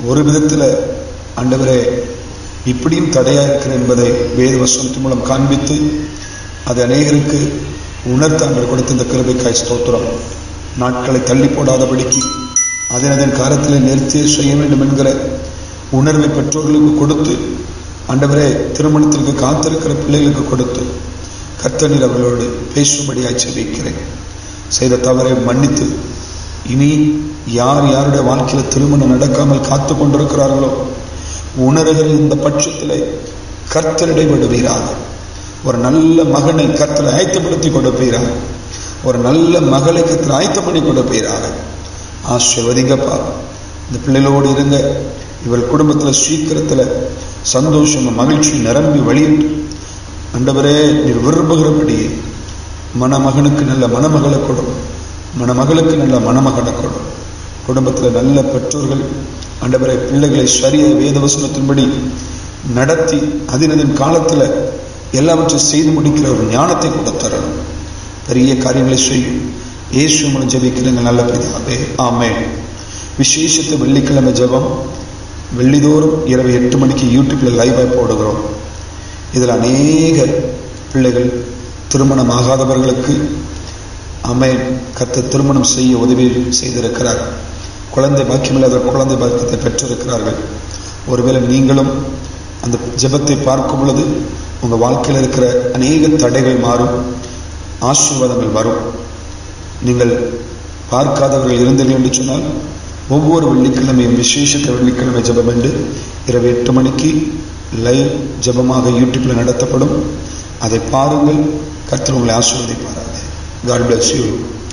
ஒரு விதத்துல ஆண்டவரே இப்படியும் தடையா இருக்கிறேன் என்பதை வேத வசனத்தின் மூலம் காண்பித்து அது அநேகருக்கு உணர்த்தாங்கள் கொடுத்த இந்த கிருபைக்காய் ஸ்தோத்திரம் நாட்களை தள்ளி போடாதபடிக்கு அதன் அதன் காலத்தில் நிறுத்தி செய்ய வேண்டும் என்கிற உணர்வை பெற்றோர்களுக்கு கொடுத்து ஆண்டவரே திருமணத்திற்கு காத்திருக்கிற பிள்ளைகளுக்கு கொடுத்து கர்த்தனீர் அவர்களோடு பேசும்படியாய் செபிக்கிறேன் செய்த தவறை மன்னித்து இனி யார் யாருடைய வாழ்க்கையில திருமணம் நடக்காமல் காத்து கொண்டிருக்கிறார்களோ உணர்கிற இந்த பட்சத்திலே கர்த்தரிடை விடுவீராக ஒரு நல்ல மகனை கர்த்தரை ஆயத்தப்படுத்தி கொடுப்பீராக ஒரு நல்ல மகளை கர்த்தரை ஆயத்தம் பண்ணி கொடுப்பீராக ஆசிர்வதிங்கப்பா இந்த பிள்ளைகளோடு இருங்க இவள் குடும்பத்துல சீக்கிரத்துல சந்தோஷம் மகிழ்ச்சி நிரம்பி வழியிட்டு அண்டவரே நீர் விரும்புகிறபடியே மணமகனுக்கு நல்ல மணமகளை கொடும் மணமகளுக்கு நல்ல மணமகனை கொடும் குடும்பத்துல நல்ல பெற்றோர்கள் ஆண்டவரை பிள்ளைகளை சரிய வேதவசனத்தின்படி நடத்தி அதினதின் காலத்துல எல்லாவற்றையும் செய்து முடிக்கிற ஒரு ஞானத்தை கூட தரணும் பெரிய காரியங்களை செய்யும் இயேசு மூலம் ஜெபிக்கிறங்க நல்ல பிதாவே ஆமே விசேஷத்தை வெள்ளிக்கிழமை ஜெபம் வெள்ளிதோறும் இரவு எட்டு மணிக்கு யூடியூப்ல லைவாக போடுகிறோம் இதில் அநேக பிள்ளைகள் திருமணம் ஆகாதவர்களுக்கு அம்மை கத்த திருமணம் செய்ய உதவி செய்திருக்கிறார் குழந்தை பாக்கியமில்லாத குழந்தை பாக்கியத்தை பெற்றிருக்கிறார்கள் ஒருவேளை நீங்களும் அந்த ஜெபத்தை பார்க்கும் பொழுது உங்கள் வாழ்க்கையில் இருக்கிற அநேக தடைகள் மாறும் ஆசீர்வாதங்கள் வரும் நீங்கள் பார்க்காதவர்கள் இருந்தீர்கள் என்று சொன்னால் ஒவ்வொரு வெள்ளிக்கிழமையும் விசேஷத்தை வெள்ளிக்கிழமை ஜெபம் என்று இரவு எட்டு மணிக்கு லைவ் ஜெபமாக யூடியூப்ல நடத்தப்படும் அதை பாருங்கள் கர்த்தர் உங்களை ஆசீர்வதிப்பாராக காட் பிளஸ் யூ